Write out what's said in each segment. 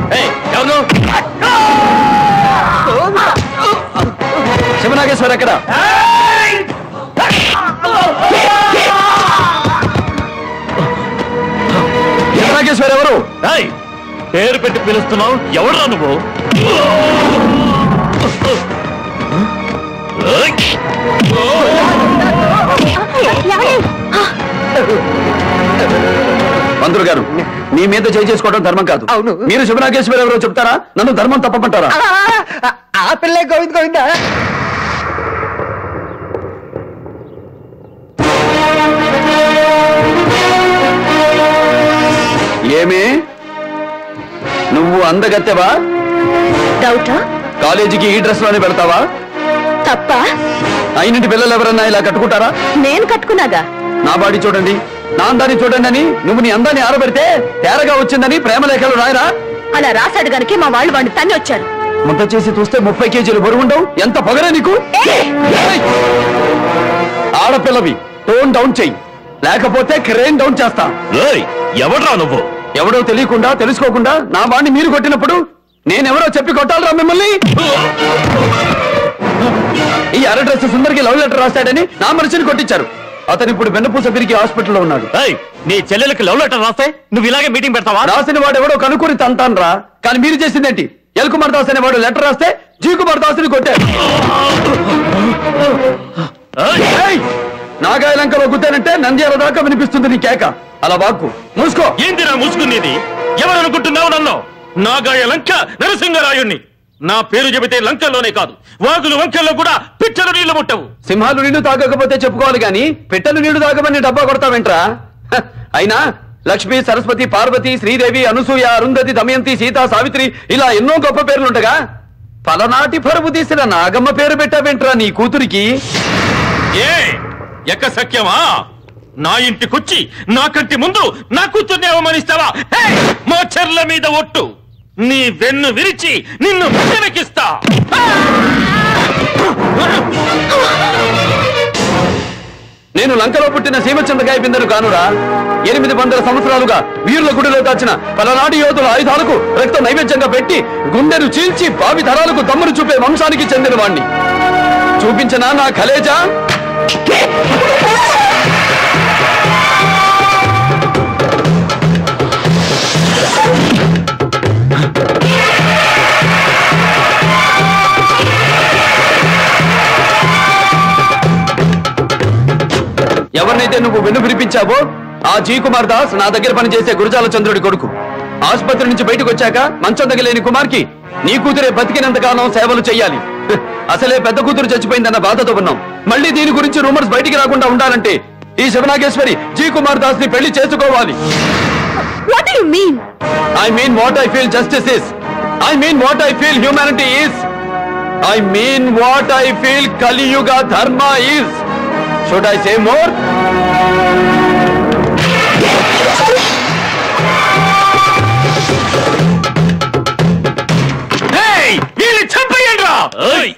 ఏయ్, ఎవరు శివనాగేశ్వర్ ఎక్కడ శివనాగేశ్వర్ ఎవరు ఏయ్, పేరు పెట్టి పిలుస్తున్నావు ఎవడురా నువ్వు ఏయ్, మంత్రులు గారు మీ మీద చేయి చేసుకోవడం ధర్మం కాదు అవును. మీరు శివనాగేశ్వర్ ఎవరో చెప్తారా నన్ను ధర్మం తప్పమంటారా ఆ, ఆ పిల్లే గోవింద్ గోవిందా ఏమి నువ్వు అందగత్తెవా డౌటా కాలేజీకి ఈ డ్రెస్ లోనే పెడతావా తప్ప అయినంటి పిల్లలు ఎవరన్నా ఇలా కట్టుకుంటారా నేను కట్టుకున్నాగా నా బాడీ చూడండి నా అందాన్ని చూడండి అని నువ్వు నీ అందాన్ని ఆరబెడితే తేరగా వచ్చిందని ప్రేమలేఖలు రాయరా అలా రాశాడు గనకే మా వాళ్ళు వాడిని తన్ని వచ్చారు ముద్ద చేసి చూస్తే ముప్పై కేజీలు బరువు ఉండవు ఎంత పొగరే నీకు ఏయ్! ఆడపిల్లవి టోన్ డౌన్ చెయ్యి లేకపోతే క్రేన్ డౌన్ చేస్తా ఏయ్, ఎవడురా నువ్వు ఎవడో తెలియకుండా తెలుసుకోకుండా నా వాడిని మీరు కొట్టినప్పుడు నేనెవరో చెప్పి కొట్టాలరా మిమ్మల్ని ఈ అర డ్రెస్ సుందరికి లవ్ లెటర్ రాశాడని నా మనిషిని కొట్టించారు అతను ఇప్పుడు వెన్నపూస తిరిగి హాస్పిటల్లో ఉన్నాడు ఏయ్, నీ చెల్లెలకి లవ్ లెటర్ రాస్తే నువ్వు ఇలాగే మీటింగ్ పెడతావా రాసిన వాడు ఎవడో కనుక్కొని తంతాను రా కానీ మీరు చేసిందేంటి ఎల్ కుమార్ దాస్ అనే వాడు లెటర్ రాస్తే జీ కుమార్ దాస్ని కొట్టారు ఏయ్, ఏయ్! నాగాయలంకలో గుద్దానంటే నంద్యాల దాకా వినిపిస్తుంది నీ కేక అలా వాక్కు మూసుకో ఏందిరా ముసుకునేది ఎవరు అనుకుంటున్నావు నన్ను నాగాయ లంక నరసింహరాయుణ్ణి నా పేరు చెబితే లంకల్లోనే కాదు వాగులు వంకల్లో కూడా పిచ్చలు నీళ్లు ముట్టవు సింహాలు నీళ్లు తాగకపోతే చెప్పుకోవాలి గాని పెట్టెలు నీళ్లు తాగమని డబ్బా కొడతావేంట్రా హ, అయినా లక్ష్మి సరస్వతి పార్వతి శ్రీదేవి అనసూయ అరుంధతి దమయంతి సీత సావిత్రి ఇలా ఎన్నో గొప్ప పేర్లుండగా పలనాటి పరుపు తీసిన నాగమ్మ పేరు పెట్టావేంట్రా నీ కూతురికి ఏ ఎక్క సఖ్యమా నా ఇంటికొచ్చి నా కంటి ముందు నా కూతుర్ని అవమానిస్తావా హే! మా చెర్ల మీద ఒట్టు నీ వెన్ను విరిచి నిన్ను వెనకిస్తా నేను లంకలో పుట్టిన సీమచంద్రకాయ బిందెను కానురా ఎనిమిది వందల సంవత్సరాలుగా వీరుల గుడిలో దాచిన పలనాటి యోధుల ఆయుధాలకు రక్త నైవేద్యంగా పెట్టి గుండెను చీల్చి భావి తరాలకు దమ్మును చూపే వంశానికి చెందిన వాణ్ణి చూపించనా నా కలేజా ఎవరినైతే నువ్వు వెన్ను వినిపించావో ఆ జీ కుమార్ దాస్ నా దగ్గర పనిచేసే గురుజాల చంద్రుడి కొడుకు ఆసుపత్రి నుంచి బయటకు వచ్చాక మంచం తగిలేని కుమార్కి నీ కూతురే బతికినంత కాలం సేవలు చెయ్యాలి హ్, అసలే పెద్ద కూతురు చచ్చిపోయిందన్న బాధతో ఉన్నాం మళ్ళీ దీని గురించి రూమర్స్ బయటికి రాకుండా ఉండాలంటే ఈ శివనాగేశ్వరి జీ కుమార్ దాస్ ని పెళ్లి చేసుకోవాలి what you mean I mean what I feel justice is I mean what I feel humanity is I mean what I feel Kaliyuga dharma is should I say more ఏయ్, వీళ్ళని చంపేయండిరా! ఏయ్!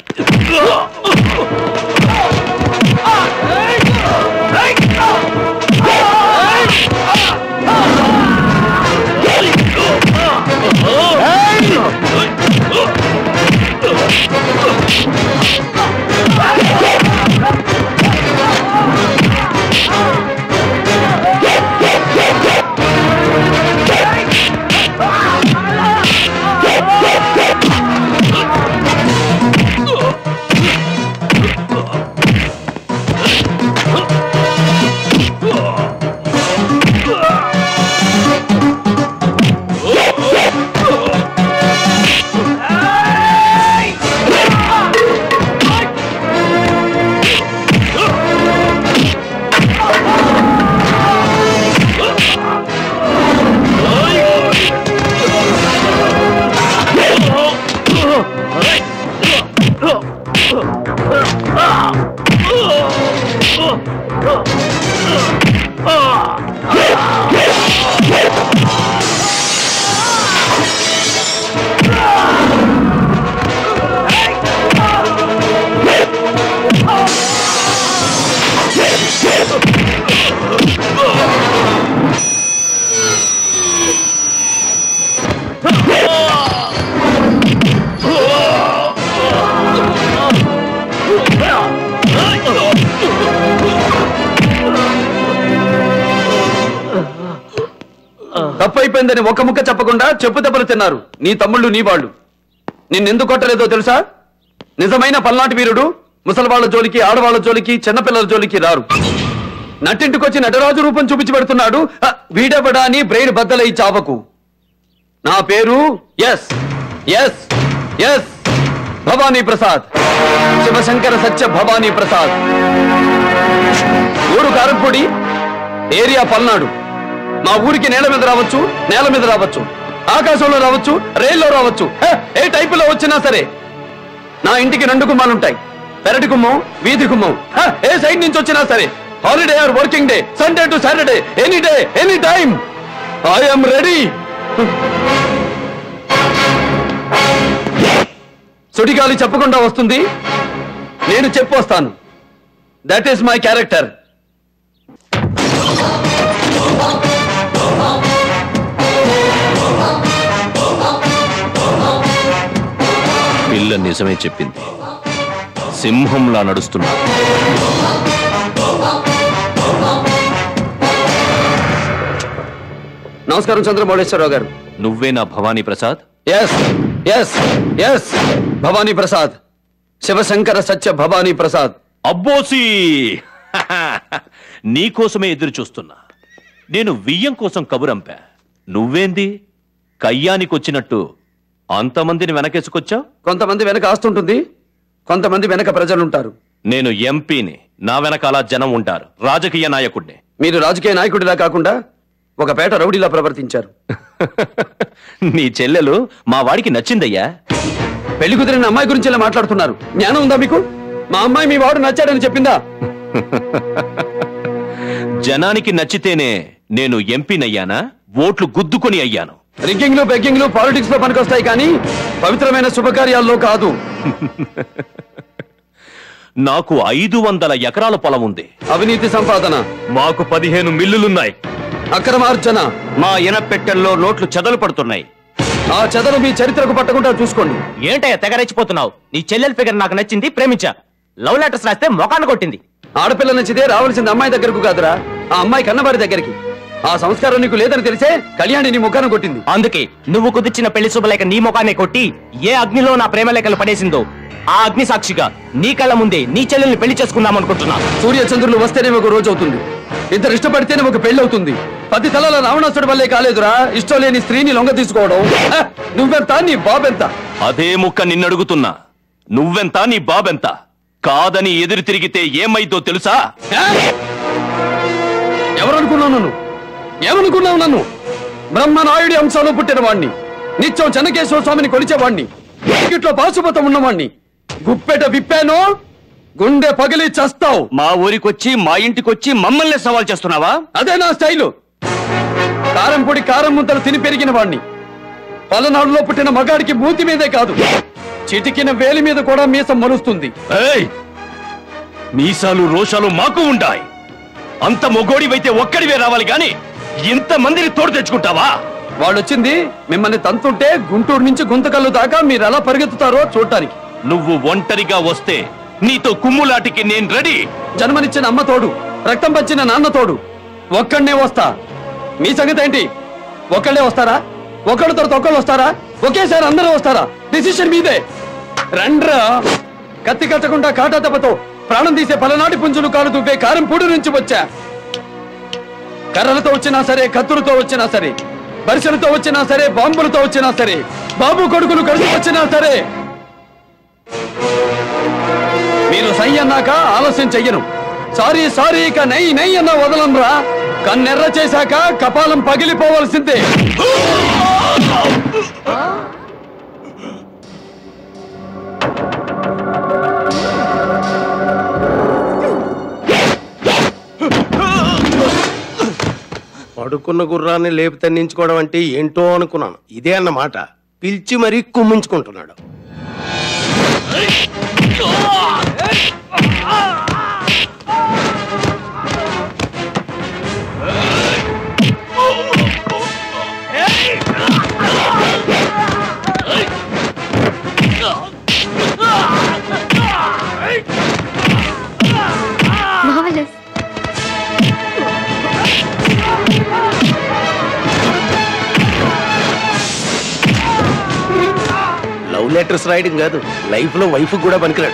తప్పైపోయిందని ఒక ముక్క చెప్పకుండా చెప్పు దెబ్బలు తిన్నారు నీ తమ్ముళ్ళు నీ వాళ్ళు నిన్నెందుకు కొట్టలేదో తెలుసా నిజమైన పల్నాటి వీరుడు ముసలివాళ్ల జోలికి ఆడవాళ్ల జోలికి చిన్నపిల్లల జోలికి రారు నటింటికొచ్చి నటరాజు రూపం చూపించి పెడుతున్నాడు ఆ, వీడెవడా అని బ్రెయిన్ బద్దలై చావకు నా పేరు S S S Bhavani Prasad Shivashankara Satya Bhavani Prasad ఊరు కారంపొడి ఏరియా పల్నాడు మా ఊరికి నేల మీద రావచ్చు నేల మీద రావచ్చు ఆకాశంలో రావచ్చు రైల్లో రావచ్చు హే, ఏ టైపులో వచ్చినా సరే నా ఇంటికి రెండు గుమ్మాలుంటాయి పెరటి గుమ్మం వీధి గుమ్మం హ, ఏ సైడ్ నుంచి వచ్చినా సరే holiday or working day Sunday to Saturday any day any time I'm ready సుడిగాలి చెప్పకుండా వస్తుంది నేను చెప్పొస్తాను దట్ ఈస్ మై క్యారెక్టర్ పిల్ల నిజమే చెప్పింది సింహంలా నడుస్తున్నా నమస్కారం చంద్రమౌళేశ్వరరావు గారు నువ్వే నా Bhavani Prasad S S S Bhavani Prasad Shivashankara Satya Bhavani Prasad అబ్బోసి నీకోసమే ఎదురు చూస్తున్నా నేను వియ్యం కోసం కబురంపా నువ్వేంది కయ్యానికొచ్చినట్టు అంతమందిని వెనకేసుకొచ్చావు కొంతమంది వెనక ఆస్తుంటుంది కొంతమంది వెనక ప్రజలుంటారు నేను ఎంపీని నా వెనకాల జనం ఉంటారు రాజకీయ నాయకుడిని మీరు రాజకీయ నాయకుడిలా కాకుండా ఒక పేట రౌడీలా ప్రవర్తించారు నీ చెల్లెలు మా వాడికి నచ్చిందయ్యా పెళ్లి కుదిరిన అమ్మాయి గురించి ఇలా మాట్లాడుతున్నారు జ్ఞానం ఉందా మీకు మా అమ్మాయి మీ వాడు నచ్చాడని చెప్పిందా జనానికి నచ్చితేనే నేను ఎంపీనయ్యానా ఓట్లు గుద్దుకొని అయ్యాను రిగ్గింగ్లు బెగ్గింగ్లు పాలిటిక్స్ లో పనికొస్తాయి కానీ పవిత్రమైన శుభకార్యాల్లో కాదు నాకు ఐదు వందల ఎకరాల పొలం ఉంది అవినీతి సంపాదన మాకు పదిహేను మిల్లులున్నాయి అక్రమార్జన మా ఇనపెట్టెల్లో నోట్లు చెదలు పడుతున్నాయి ఆ చెదలు మీ చరిత్రకు పట్టకుండా చూసుకోండి ఏంటయ్య తెగరెచ్చిపోతున్నావు నీ చెల్లెల ఫిగర్ నాకు నచ్చింది ప్రేమించా లవ్ లెటర్స్ రాస్తే మొఖాన్ని కొట్టింది ఆడపిల్ల నచ్చితే రావాల్సింది అమ్మాయి దగ్గరకు కాదురా ఆ అమ్మాయి కన్నవారి దగ్గరికి ఆ సంస్కారం నీకు లేదని తెలిసే కళ్యాణి నీ ముఖాన్ని కొట్టింది అందుకే నువ్వు కుదిర్చిన పెళ్లి శుభలేఖ నీ ముఖాన్ని కొట్టి ఏ అగ్నిలో నా ప్రేమ లేఖలు పడేసిందో ఆ అగ్ని సాక్షిగా నీ కళ్ళ ముందే నీ చెల్లెల్ని పెళ్లి చేసుకుందాం అనుకుంటున్నా సూర్య చంద్రులు వస్తేనే ఒక రోజు అవుతుంది ఇద్దరు ఇష్టపడితేనే ఒక పెళ్లి అవుతుంది పది తలల రావణాసుడి వల్లే కాలేదురా ఇష్టం లేని స్త్రీని లొంగ తీసుకోవడం హ, నువ్వెంత నీ బాబెంత అదే ముక్క నిన్నడుగుతున్నా నువ్వెంత నీ బాబెంత కాదని ఎదురు తిరిగితే ఏమైతో తెలుసా హ? ఎవరనుకున్నావు నన్ను ఏమనుకున్నావు నన్ను బ్రహ్మనాయుడి అంశంలో పుట్టిన వాణ్ణి నిత్యం చెన్నకేశ్వర స్వామిని కొలిచేవాణ్ణి ఇట్లో పాశుపతం ఉన్నవాణ్ణి గుప్పెట విప్పాను గుండె పగిలి చస్తావు మా ఊరికొచ్చి మా ఇంటికొచ్చి మమ్మల్ని సవాల్ చేస్తున్నావా అదే నా స్టైలు కారం పొడి కారం ముద్దలు తిని పెరిగిన వాణ్ణి పలనాడులో పుట్టిన మగాడికి మూతి మీదే కాదు చిటికిన వేలి మీద కూడా మీసం మరుస్తుంది ఏయ్! మీసాలు రోషాలు మాకు ఉండాయి అంత మొగోడివైతే ఒక్కడివే రావాలి గాని ఇంత మందిని తోడు తెచ్చుకుంటావా వాళ్ళు వచ్చింది మిమ్మల్ని తంతుంటే గుంటూరు నుంచి గుంతకల్లు దాకా మీరు ఎలా పరిగెత్తుతారో చూడటానికి నువ్వు ఒంటరిగా వస్తే నీతో కుమ్ములాటికి నేను రెడీ జన్మనిచ్చిన అమ్మ తోడు రక్తం పంచిన నాన్న తోడు ఒక్కడనే వస్తా మీ సంగతి ఏంటి ఒక్కళ్ళే వస్తారా ఒకళ్ళ తర్వాత ఒకళ్ళు వస్తారా ఒకేసారి అందరూ వస్తారా డిసిషన్ మీదే రండ్రా కత్తి కట్టకుండా కాటా దెబ్బతో ప్రాణం తీసే పలనాటి పుంజులు కాలు దువ్వే కారం పూడి నుంచి వచ్చా కర్రలతో వచ్చినా సరే కత్తులతో వచ్చినా సరే పరిసలతో వచ్చినా సరే బాంబులతో వచ్చినా సరే బాబు కొడుకులు కలిసి వచ్చినా సరే మీరు సై అన్నాక ఆలస్యం చెయ్యను సారీ సారీ ఇక నై నై అన్న వదలంరా కన్నెర్ర చేశాక కపాలం పగిలిపోవలసిందే పడుకున్న గుర్రాన్ని లేపి తన్నించుకోవడం అంటే ఏంటో అనుకున్నాను ఇదే అన్నమాట పిలిచి మరీ కుమ్మించుకుంటున్నాడు Marvelous. లవ్ లెటర్స్ రాయడం కాదు లైఫ్ లో వైఫ్ కూడా పనికిరాడు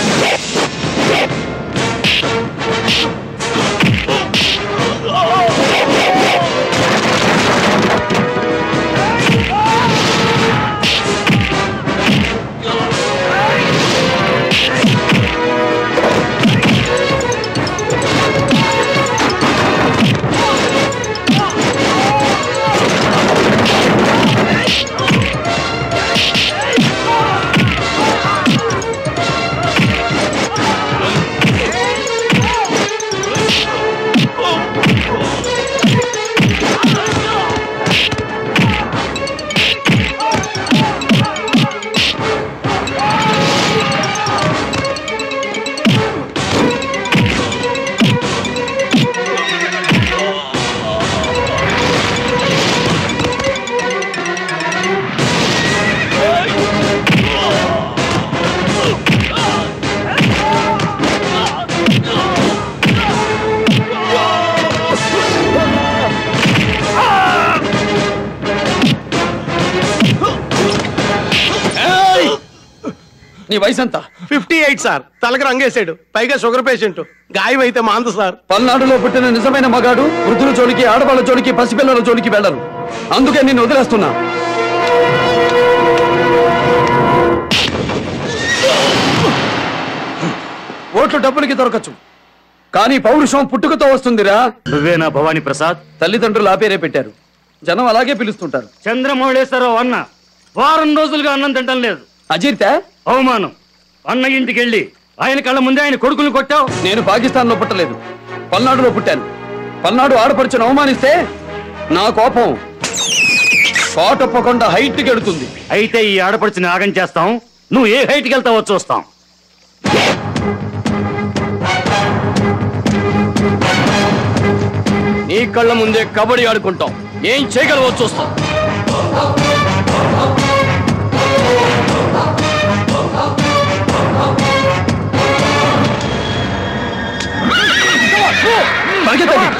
నీ వయసు ఎంత ఫిఫ్టీ ఎయిట్ సార్ తలకి రంగేశాడు పైగా షుగర్ పేషెంట్ గాయం అయితే మాంద సార్ పల్నాడులో పుట్టిన నిజమైన మగాడు వృద్ధుల జోలికి ఆడవాళ్ళ జోలికి పసిపిల్లల జోలికి వెళ్ళరు అందుకే నిన్ను వదిలేస్తున్నా ఓట్లు డబ్బులకి దొరకచ్చు కానీ పౌరుషం పుట్టుకతో వస్తుందిరా నువ్వేనా భవానీ ప్రసాద్ తల్లిదండ్రులు ఆ పేరే పెట్టారు జనం అలాగే పిలుస్తుంటారు చంద్రమౌళేశ్వరరావు అన్న వారం రోజులుగా అన్నం తింటం లేదు అజీర్తే అవమానం అన్న ఇంటికి వెళ్ళి ఆయన కళ్ళ ముందే ఆయన కొడుకుని కొట్టావు నేను పాకిస్తాన్ లో పుట్టలేదు పల్నాడులో పుట్టాను పల్నాడు ఆడపడుచును అవమానిస్తే నా కోపం కోటప్పకుండా హైట్ గెడుతుంది అయితే ఈ ఆడపడిచిన ఆగం చేస్తాం నువ్వు ఏ హైట్కి వెళ్తావో చూస్తాం నీ కళ్ళ ముందే కబడ్డీ ఆడుకుంటాం ఏం చేయగలవో చూస్తాం పరిగెత్తండి.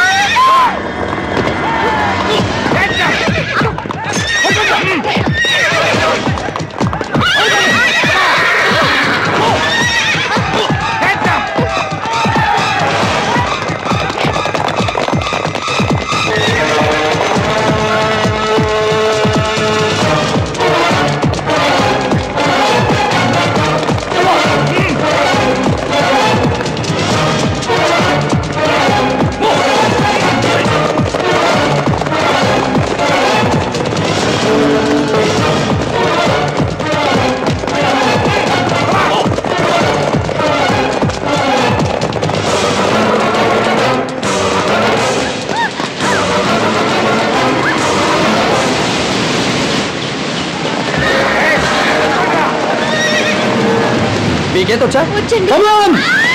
మీకేతొచ్చా వచ్చండి. Come on!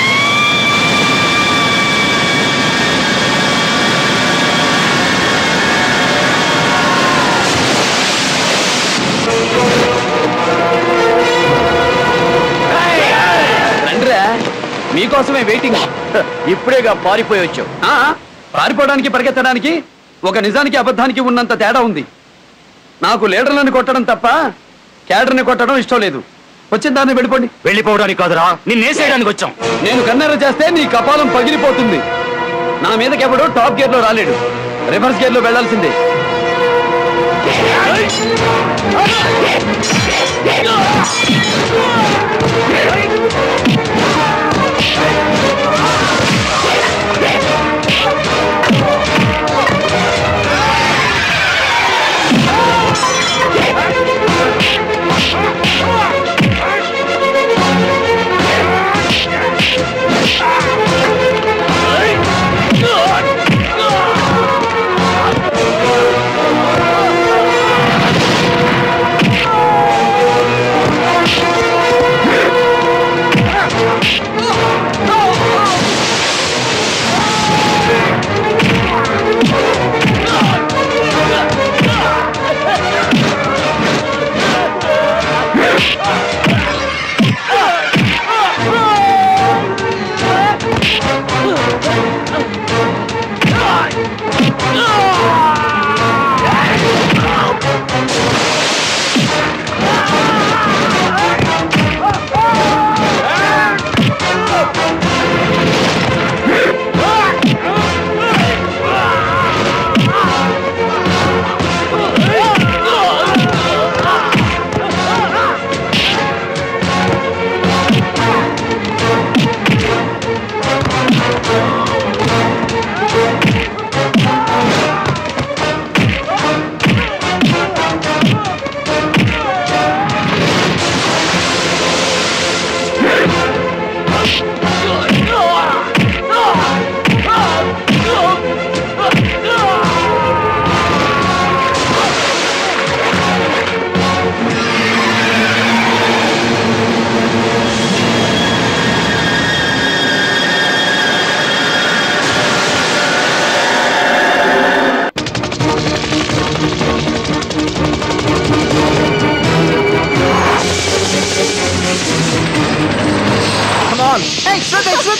రండిరా మీకోసమే వెయిటింగ్ ఇప్పుడేగా పారిపోయి వచ్చావు పారిపోవడానికి పరిగెత్తడానికి ఒక నిజానికి అబద్ధానికి ఉన్నంత తేడా ఉంది నాకు లీడర్లను కొట్టడం తప్ప క్యాడర్ని కొట్టడం ఇష్టం లేదు వచ్చిన దాన్ని వెళ్ళిపోండి వెళ్ళిపోవడానికి కాదురా నిన్నేసేయడానికి వచ్చాం నేను కన్నెర చేస్తే నీ కపాలం పగిలిపోతుంది నా మీదకెవడు టాప్ గేర్ లో రాలేడు రివర్స్ గేర్ లో వెళ్లాల్సిందే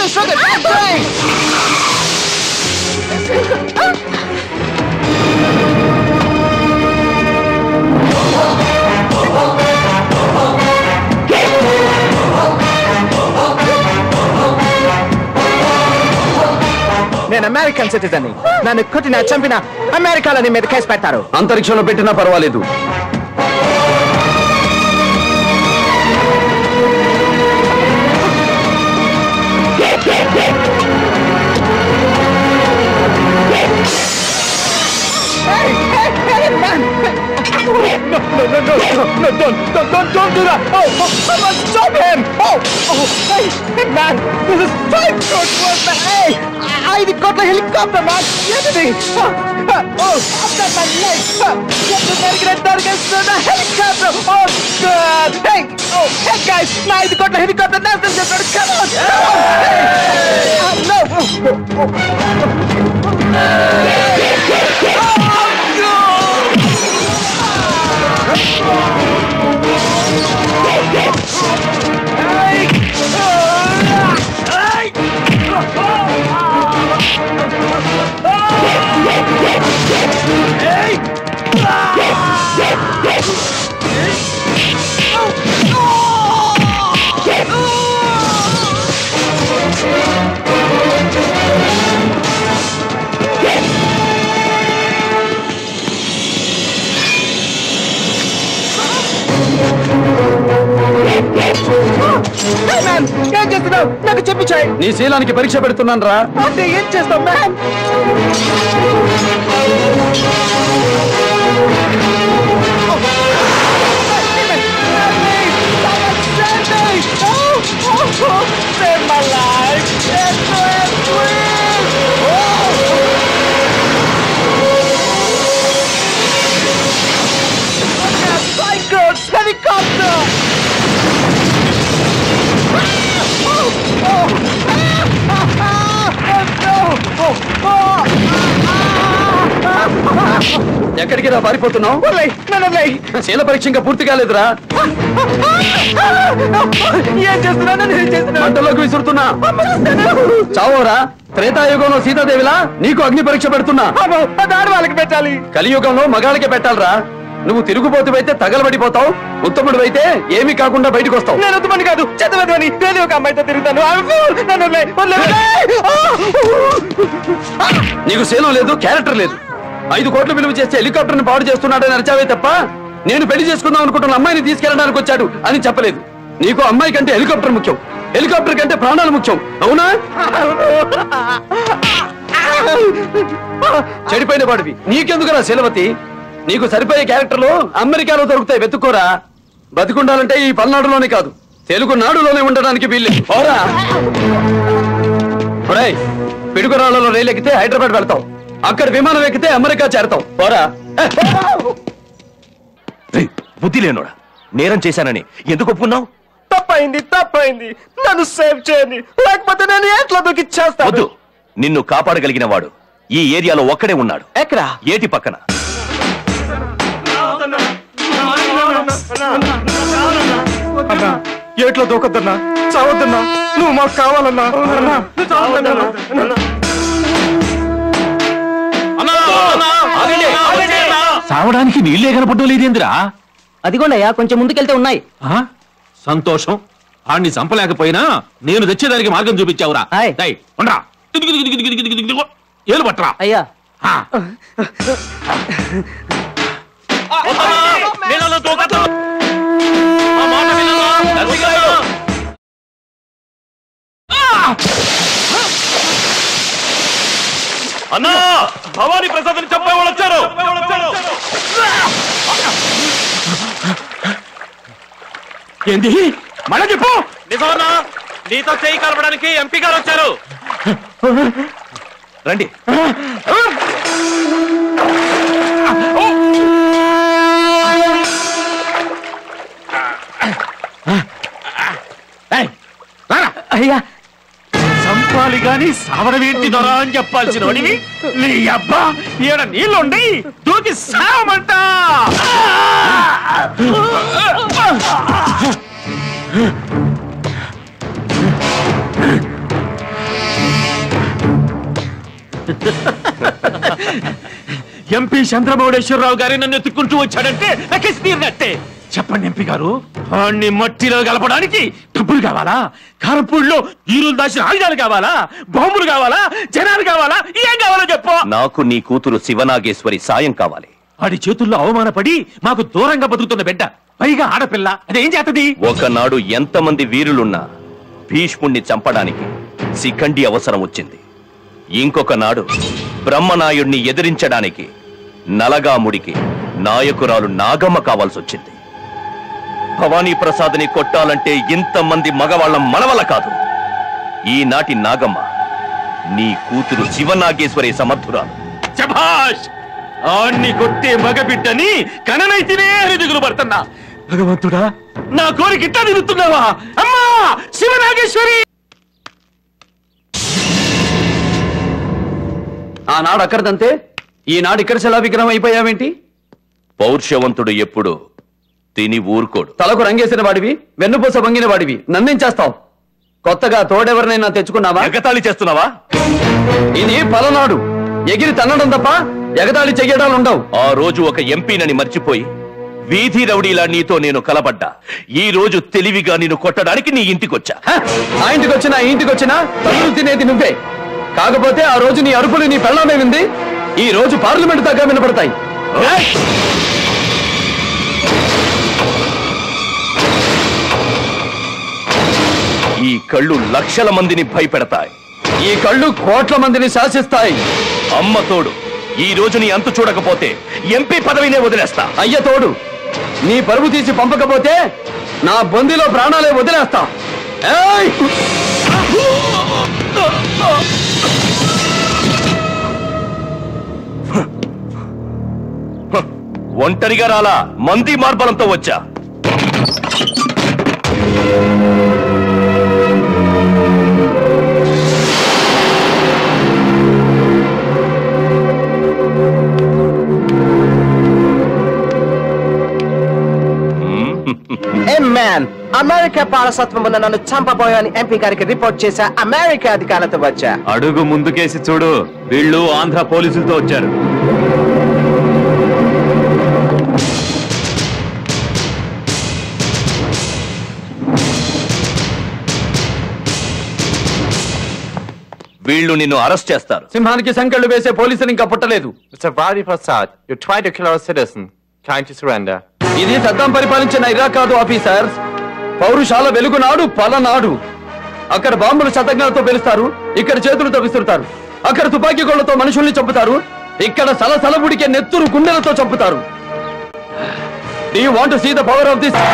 sugar, sugar, don't drink. నేను అమెరికన్ సిటిజన్ నన్ను కొట్టిన చంపిన అమెరికాలో నీ మీద కేసు పెడతారు అంతరిక్షంలో పెట్టినా పర్వాలేదు Hey, hey, hey, man! No, no, no, no, no, no, don't, don't, don't, don't do that! Oh, oh, someone stop him! Oh, oh, hey, hey, man! This is five good work, man! Hey, I, I got the helicopter, man! Get me! Oh, oh, I've got my leg! Get the American targets to the helicopter! Oh, God! Hey, oh, hey, guys! Now I got the helicopter! Now this is gonna come on! Come on! Hey! Uh, no! Oh, oh, oh. Hey, man! ఏం చేస్తున్నావు నాకు చెప్పించాయి నీ శీలానికి పరీక్ష పెడుతున్నాను రా అంటే ఏం చేస్తావు man Save my life! SOS, please! Oh! Psychos! Helicopter! ఎక్కడికి రా పారిపోతున్నావు వదిలేయ్, నన్ను వదిలేయ్. శీల పరీక్ష ఇంకా పూర్తి కాలేదురా ఏం చేస్తున్నావు నన్ను ఏం చేస్తున్నావు మంటలోకి విసురుతున్నా చావోరా త్రేతాయుగంలో సీతాదేవిలా నీకు అగ్ని పరీక్ష పెడుతున్నా అమ్మో, అది ఆడవాళ్ళకి పెట్టాలి కలియుగంలో మగాళ్ళకే పెట్టాలరా నువ్వు తిరుగుబోతువైతే తగలబడిపోతావు ఉత్తముడు అయితే ఏమీ కాకుండా బయటకు వస్తావు నేను ఉత్తమని కాదు చెత్తవద్దని నేను ఒక అమ్మాయితో తిరుగుతాను I'm fool. నన్ను వదిలేయ్, వదిలేయ్, వదిలేయ్. ఆ! నీకు శీలం లేదు క్యారెక్టర్ లేదు ఐదు కోట్లు విలువ చేస్తే హెలికాప్టర్ ని పాడు చేస్తున్నాడని అరిచావే తప్ప నేను పెళ్లి చేసుకుందాం అనుకుంటున్న అమ్మాయిని తీసుకెళ్ళడానికి వచ్చాడు అని చెప్పలేదు నీకు అమ్మాయి కంటే హెలికాప్టర్ ముఖ్యం హెలికాప్టర్ కంటే ప్రాణాలు ముఖ్యం అవునా చెడిపోయిన వాడివి నీకెందుకురా శీలవతి నీకు సరిపోయే క్యారెక్టర్లు అమెరికాలో దొరుకుతాయి వెతుక్కోరా బతికుండాలంటే ఈ పల్నాడులోనే కాదు తెలుగు నాడులోనే ఉండడానికి వీల్లే పోరా ఒరేయ్ పిడుగురాళ్లలో రైలు ఎక్కితే హైదరాబాద్ వెళ్తావు అక్కడ విమానం ఎక్కితే అమెరికా చేరతావు పోరా ఏ, రేయ్, బుద్ధి లేనోడా నేరం చేశానని ఎందుకు ఒప్పుకున్నావు తప్పైంది తప్పైంది నన్ను సేవ్ చేయండి లేకపోతే నేను ఎట్లా వద్దు దొరికిచ్చేస్తాను నిన్ను కాపాడగలిగిన వాడు ఈ ఏరియాలో ఒక్కడే ఉన్నాడు ఎక్కడ ఏటి పక్కన అన్నా ఏట్లో దూకొద్దన్నా చావద్దన్నా నువ్వు మాకు కావాలన్నా అన్నా, సావడానికి నీళ్ళే కనపడడం లేదేందిరా అదిగోండయ్యా కొంచెం ముందుకెళ్తే ఉన్నాయి ఆ? సంతోషం ఆడిని చంపలేకపోయినా నేను తెచ్చేదానికి మార్గం చూపించావురా హాయ్. డై, ఉండ్రా. దిగు, దిగు, దిగు, దిగు, దిగు, దిగు, దిగు. ఏలు పట్టరా అయ్యా ఆ. అన్నా భవానీ ప్రసాద్ చెప్పే వాళ్ళు వచ్చారు ఏంది మళ్ళా చెప్పు నిజమన్నా నీతో చేయి కలపడానికి ఎంపీ గారు వచ్చారు రండి ఏయ్, రారా. అయ్యా చంపాలి గాని సావడం ఏంటి దొర అని చెప్పాల్సిన వాడివి నీ అబ్బా ఈడ నీళ్ళుండి దూకి సావమంట ఎంపీ చంద్రమౌళేశ్వరరావు గారి నన్ను ఎత్తుకుంటూ వచ్చాడంటే నక్కేసి తీరినట్టే చెప్పండి ఎంపీ గారు వాణ్ణి మట్టిలో కలపడానికి డబ్బులు కావాలా కారపూడిలో ఈరులు దాచిన ఆయుధాలు కావాలా బాంబులు కావాలా జనాలు కావాలా ఏం కావాలో చెప్పు నాకు నీ కూతురు శివనాగేశ్వరి సాయం కావాలి వాడి చేతుల్లో అవమానపడి మాకు దూరంగా బతుకుతున్న బిడ్డ పైగా ఆడపిల్ల అదేం చేతది ఒకనాడు ఎంతమంది వీరులున్నా భీష్ముణ్ణి చంపడానికి శిఖండి అవసరం వచ్చింది ఇంకొక నాడు బ్రహ్మనాయుణ్ణి ఎదిరించడానికి నలగాముడికి నాయకురాలు నాగమ్మ కావాల్సొచ్చింది భవానీ ప్రసాద్ని కొట్టాలంటే ఇంతమంది మగవాళ్ళం మనవల కాదు ఈనాటి నాగమ్మ నీ కూతురు శివనాగేశ్వరి సమర్థురాలు శభాష్ ఆణ్ణి కొట్టే మగబిడ్డని కననైతేనే అని దిగులు పడుతున్నా భగవంతుడా నా కోరిక ఇట్టా తిరుగుతున్నావా అమ్మా శివనాగేశ్వరి ఆనాడు అక్కడదంతే ఈనాడు ఇక్కడ శిలా విగ్రహం అయిపోయావేంటి పౌరుషవంతుడు ఎప్పుడు తిని ఊరుకోడు తలకు రంగేసిన వాడివి వెన్నుపూస వంగిన వాడివి నన్నేం చేస్తావు కొత్తగా తోడెవరినైనా తెచ్చుకున్నావా ఎగతాళి చేస్తున్నావా ఇది పలనాడు ఎగిరి తన్నడం తప్ప ఎగతాళి చెయ్యడాలు ఉండవు ఆ రోజు ఒక ఎంపీనని మర్చిపోయి వీధి రౌడీలా నీతో నేను కలబడ్డా ఈ రోజు తెలివిగా నిన్ను కొట్టడానికి నీ ఇంటికొచ్చా హ! ఆ ఇంటికి వచ్చినా ఈ ఇంటికి వచ్చినా తల్లులు తినేది నువ్వే కాకపోతే ఆ రోజు నీ అరుపులు నీ పెళ్ళమే ఉంది ఈ రోజు పార్లమెంట్ దాకా వినపడతాయి ఏయ్! ఈ కళ్ళు లక్షల మందిని భయపెడతాయి ఈ కళ్ళు కోట్ల మందిని శాసిస్తాయి అమ్మ తోడు ఈ రోజు నీ అంతు చూడకపోతే ఎంపీ పదవినే వదిలేస్తా అయ్య తోడు నీ పరువు తీసి పంపకపోతే నా బొందిలో ప్రాణాలే వదిలేస్తా ఏయ్! ఒంటరిగా రాలా మంది మార్బలంతో వచ్చా ఏ మ్యాన్ అమెరికా పాలసత్వం నన్ను చంపబోయని ఎంపీ గారికి రిపోర్ట్ చేశా అమెరికా అధికారులతో వచ్చా అడుగు ముందుకేసి చూడు వీళ్ళు ఆంధ్ర పోలీసులతో వచ్చారు వీళ్ళు నిన్ను అరెస్ట్ చేస్తారు సింహానికి సంకెళ్ళు వేసే పోలీసులు ఇంకా పుట్టలేదు Mr. Vadi Prasad, you tried to kill our citizen. Kind to surrender. ఇది సద్దాం పరిపాలించిన ఇరాక్ కాదు ఆఫీసర్స్ పౌరుషాల వెలుగునాడు పలనాడు అక్కడ బాంబులు శతజ్ఞాలతో పేలుస్తారు ఇక్కడ చేతులతో విసురుతారు అక్కడ తుపాకీ గోళ్లతో మనుషుల్ని చంపుతారు ఇక్కడ సలసల ఉడికే నెత్తురు గుండెలతో చంపుతారు do you want see the power of this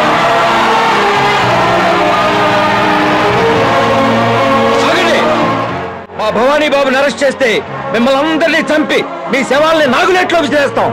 మా భవానీ బాబుని అరెస్ట్ చేస్తే మిమ్మల్ని అందరినీ చంపి మీ శవాల్ని నాగునెట్లో విసిరేస్తాం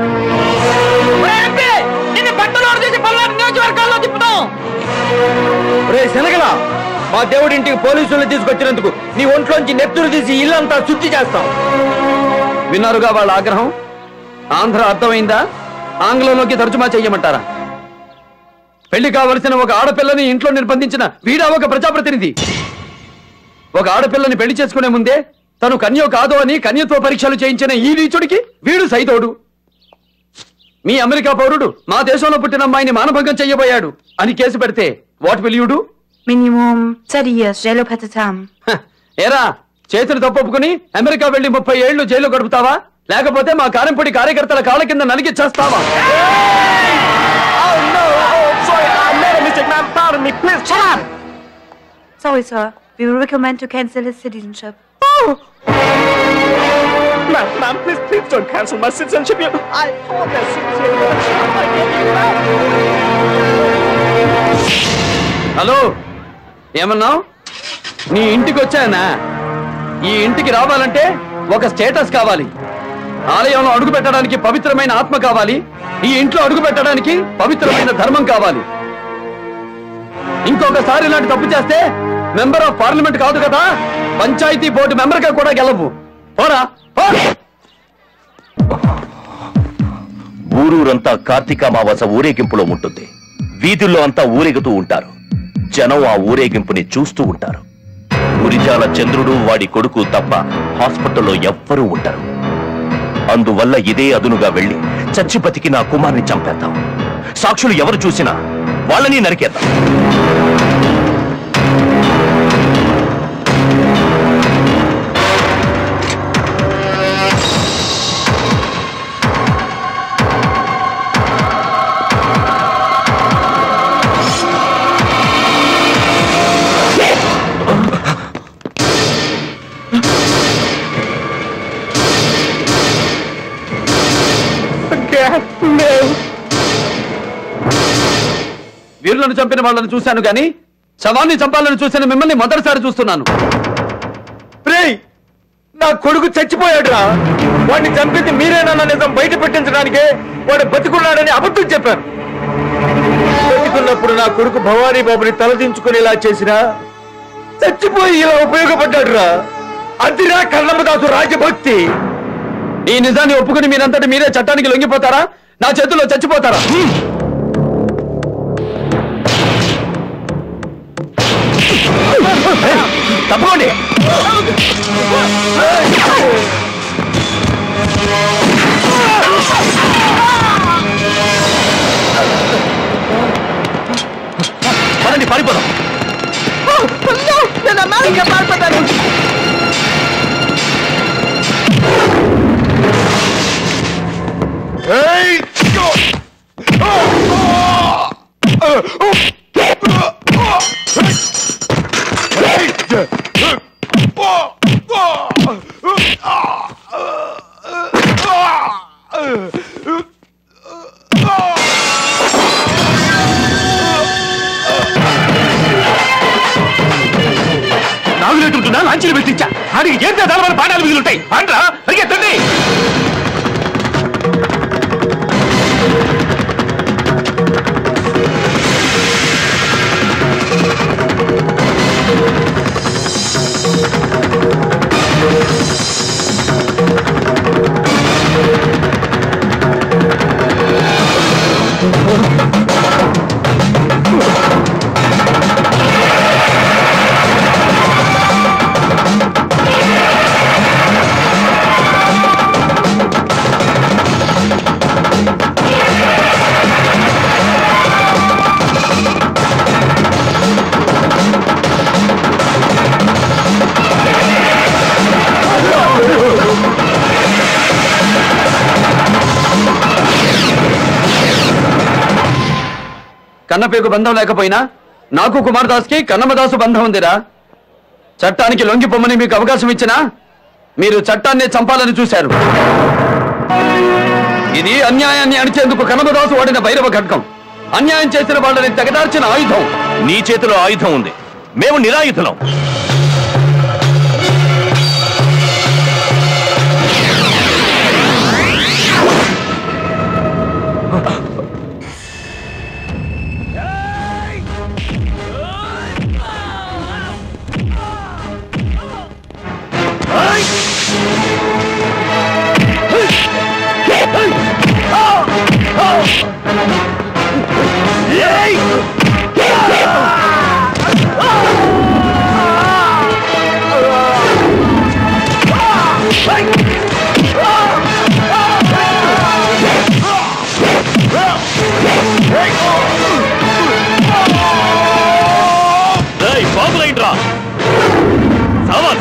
రే శనగల మా దేవుడింటికి పోలీసుల్ని తీసుకొచ్చినందుకు నీ ఒంట్లోంచి నెత్తురు తీసి ఇల్లంతా శుద్ధి చేస్తాం విన్నారుగా వాళ్ళ ఆగ్రహం ఆంధ్ర అర్థమైందా ఆంగ్లంలోకి తర్జుమా చెయ్యమంటారా పెళ్లి కావలసిన ఒక ఆడపిల్లని ఇంట్లో నిర్బంధించిన వీడా ఒక ప్రజాప్రతినిధి ఒక ఆడపిల్లని పెళ్లి చేసుకునే ముందే తను కన్యో కాదో అని కన్యత్వ పరీక్షలు చేయించిన ఈ నీచుడికి వీడు సైతోడు మీ అమెరికా పౌరుడు మా దేశంలో పుట్టిన అమ్మాయిని మానభంగం చెయ్యబోయాడు అని కేసు పెడితే what will you do minimum 30 years jail పెడతాం ఏరా చేతులు తప్పొప్పుకుని అమెరికా వెళ్లి ముప్పై ఏళ్లు జైలు గడుపుతావా లేకపోతే మా కారంపొడి కార్యకర్తల కాళ్ళ కింద నలిగి చేస్తావా Sorry, sir. We will recommend to cancel his citizenship. Ma'am, ma'am, please, please don't cancel my citizenship. You- I thought that citizenship. I get it back. Hello ఏమన్నావు నీ ఇంటికి వచ్చానా ఈ ఇంటికి రావాలంటే ఒక స్టేటస్ కావాలి ఆలయంలో అడుగు పెట్టడానికి పవిత్రమైన ఆత్మ కావాలి ఈ ఇంట్లో అడుగు పెట్టడానికి పవిత్రమైన ధర్మం కావాలి ఇంకొకసారి ఇలాంటి తప్పు చేస్తే మెంబర్ ఆఫ్ పార్లమెంట్ కాదు కదా పంచాయతీ బోర్డు మెంబర్ గా కూడా గెలవు పోరా పో. ఊరూరంతా కార్తీక అమావాస ఊరేగింపులో ఉంటుంది వీధుల్లో అంతా ఊరేగుతూ ఉంటారు జనం ఆ ఊరేగింపుని చూస్తూ ఉంటారు గురిజాల చంద్రుడు వాడి కొడుకు తప్ప హాస్పిటల్లో ఎవ్వరూ ఉంటారు అందువల్ల ఇదే అదునుగా వెళ్ళి చచ్చిపతికి నా కుమార్ని చంపేద్దాం సాక్షులు ఎవరు చూసినా వాళ్ళని నరికేద్దాం వీరులను చంపిన వాళ్ళని చూశాను గాని శవాన్ని చంపాలని చూసిన మిమ్మల్ని మొదటిసారి చూస్తున్నాను రేయ్ నా కొడుకు చచ్చిపోయాడురా వాడిని చంపింది మీరేనన్న నిజం బయట పెట్టించడానికే వాడు బతికున్నాడని అబద్ధం చెప్పారు బతికున్నప్పుడు నా కొడుకు భవానీ బాబుని తలదించుకునేలా చేసినా చచ్చిపోయి ఇలా ఉపయోగపడ్డాడురా అదిరా కన్నమ్మదాసు రాజభక్తి ఈ నిజాన్ని ఒప్పుకుని మీరంతటి మీరే చట్టానికి లొంగిపోతారా నా చేతుల్లో చచ్చిపోతారా తప్పకోండి పదండి పారిపోదాం నేను అమెరికా పారిపోతాను నాగులేటుంటున్నా లాంచీలు పెట్టించా ఆడికి ఏం తెదాలని పాఠాలు మిగులుంటాయి పండ్రా పరిగెత్తండి కన్నపేకు బంధం లేకపోయినా నాకు కుమారదాస్కి కన్నమదాసు బంధం ఉందిరా చట్టానికి లొంగిపోమని మీకు అవకాశం ఇచ్చినా మీరు చట్టాన్ని చంపాలని చూశారు ఇది అన్యాయాన్ని అణిచేందుకు కన్నమదాసు వాడిన భైరవ ఖడ్గం అన్యాయం చేసిన వాళ్ళని తెగదార్చిన ఆయుధం నీ చేతిలో ఆయుధం ఉంది మేము నిరాయుధులం బాబులైండ్రా సావన్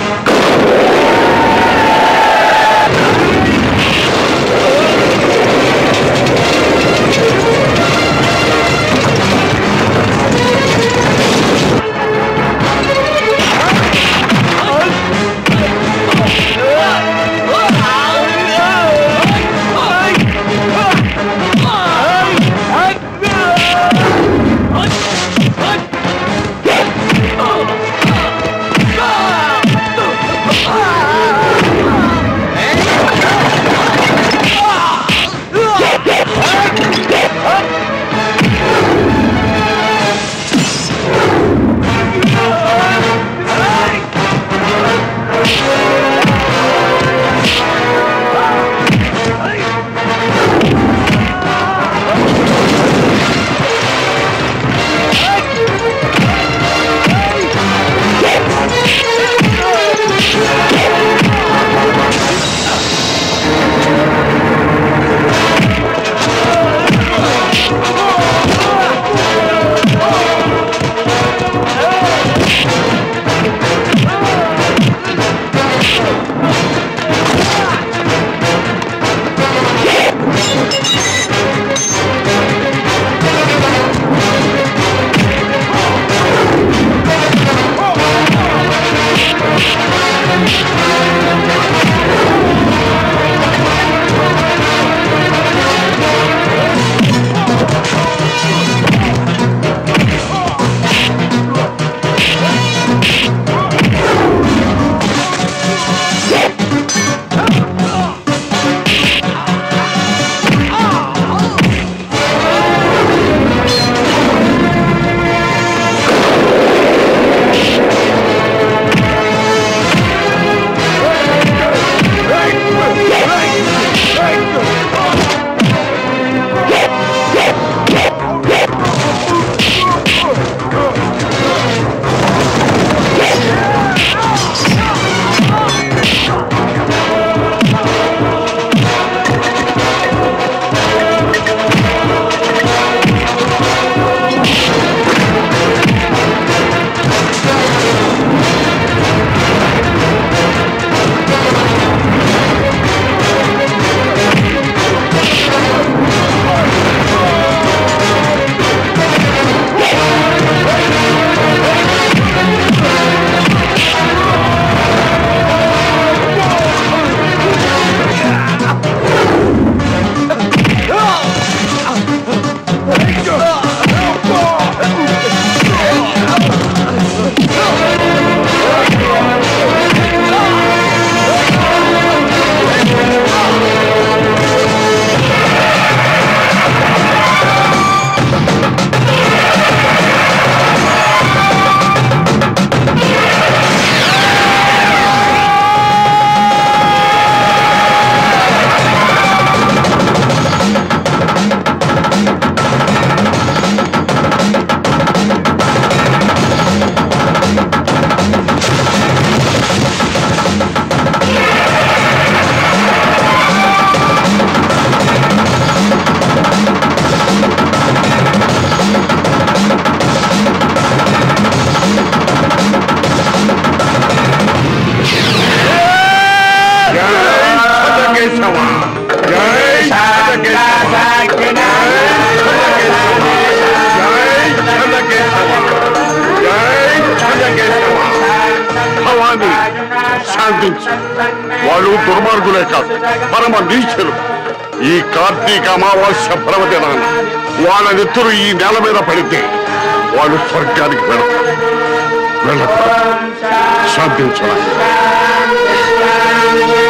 శాంతించు వాళ్ళు దుర్మార్గులే కాదు పరమ నీచులు ఈ కార్తీక అమావాస్య పర్వదినాన వాళ్ళ నెత్తురు ఈ నేల మీద పడితే వాళ్ళు స్వర్గానికి వెళతారు వెళతారు శాంతించడానికి